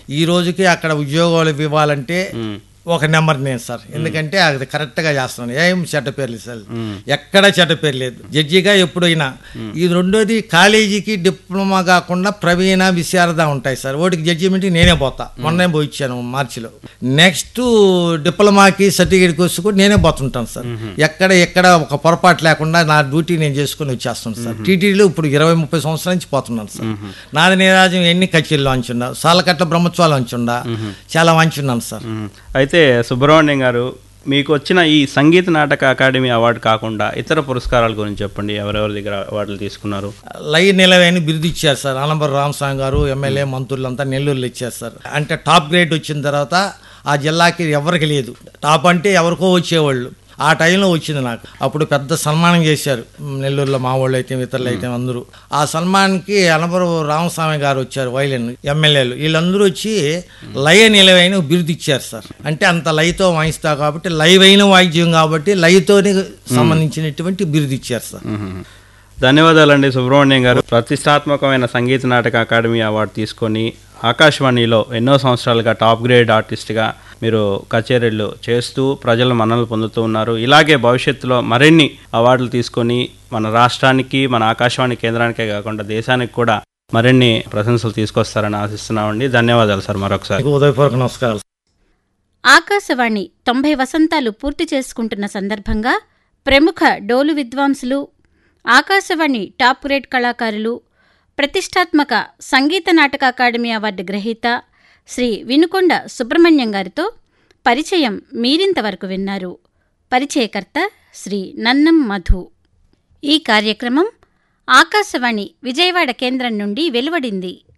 ఈ రోజుకి అక్కడ ఉద్యోగాలు ఇవ్వాలంటే మ్మ్. ఒక నెంబర్ నేను సార్ ఎందుకంటే అది కరెక్ట్గా చేస్తున్నాను ఏం చెడ్డ పేరు లేదు సార్ ఎక్కడ చెడ్డ పేరు లేదు జడ్జిగా ఎప్పుడైనా ఇది రెండోది కాలేజీకి డిప్లొమా కాకుండా ప్రవీణ విశారద ఉంటాయి సార్ ఓటికి జడ్జిమెంట్ నేనే పోతా మొన్నే పోయి ఇచ్చాను మార్చిలో నెక్స్ట్ డిప్లొమాకి సర్టిఫికేట్ కోర్సు కూడా నేనే పోతుంటాను సార్ ఎక్కడ ఎక్కడ ఒక పొరపాటు లేకుండా నా డ్యూటీ నేను చేసుకుని వచ్చేస్తాను సార్ టీటీడీలో ఇప్పుడు ఇరవై ముప్పై సంవత్సరాల నుంచి పోతున్నాను సార్ నాది నీరాజం ఎన్ని కచేరీలు అంచుండా సాలకట్ల బ్రహ్మోత్సవాలు అంచుండా చాలా వంచున్నాను సార్ మ్మ్. అయితే సుబ్రహ్మణ్యం గారు మీకు వచ్చిన ఈ సంగీత నాటక అకాడమీ అవార్డు కాకుండా ఇతర పురస్కారాల గురించి చెప్పండి ఎవరెవరి దగ్గర అవార్డులు తీసుకున్నారు లై నిలవేని బిరుదు ఇచ్చారు సార్ ఆలంబర్ రామస్వామి గారు ఎమ్మెల్యే మంత్రులంతా నెల్లూరులో ఇచ్చారు సార్ అంటే టాప్ గ్రేడ్ వచ్చిన తర్వాత ఆ జిల్లాకి ఎవరికి లేదు టాప్ అంటే ఎవరికో వచ్చేవాళ్ళు ఆ టైంలో వచ్చింది నాకు అప్పుడు పెద్ద సన్మానం చేశారు నెల్లూరులో మా వాళ్ళు అయితే ఇతరులు అయితే అందరూ ఆ సన్మానానికి అనంబరు రామస్వామి గారు వచ్చారు వైలెన్ ఎమ్మెల్యేలు వీళ్ళందరూ వచ్చి లయ నిలవైన బిరుదు ఇచ్చారు సార్ అంటే అంత లయతో వాయిస్తా కాబట్టి లయవైన వాయిద్యం కాబట్టి లయతోని సంబంధించినటువంటి బిరుదు ఇచ్చారు సార్ మ్మ్. ధన్యవాదాలండి సుబ్రహ్మణ్యం గారు ప్రతిష్టాత్మకమైన సంగీత నాటక అకాడమీ అవార్డు తీసుకొని ఆకాశవాణిలో ఎన్నో సంవత్సరాలుగా టాప్ గ్రేడ్ ఆర్టిస్ట్గా మీరు కచేరీలు చేస్తూ ప్రజల మన్ననలు పొందుతూ ఉన్నారు ఇలాగే భవిష్యత్తులో మరిన్ని అవార్డులు తీసుకొని మన రాష్ట్రానికి మన ఆకాశవాణి కేంద్రానికే కాకుండా దేశానికి కూడా మరిన్ని ప్రశంసలు తీసుకొస్తారని ఆశిస్తున్నామండి ధన్యవాదాలు సార్ మరొకసారి మీకు ఉదయపూర్వక నమస్కారాలు ఆకాశవాణి తొంభై వసంతాలు పూర్తి చేసుకుంటున్న సందర్భంగా ప్రముఖ డోలు విద్వాంసులు ఆకాశవాణి టాప్ గ్రేడ్ కళాకారులు ప్రతిష్టాత్మక సంగీత నాటక అకాడమీ అవార్డు గ్రహీత శ్రీ వినుకొండ సుబ్రహ్మణ్యం గారితో పరిచయం మీరింతవరకు విన్నారు పరిచయకర్త శ్రీ నన్నం మధు ఈ కార్యక్రమం ఆకాశవాణి విజయవాడ కేంద్రం నుండి వెలువడింది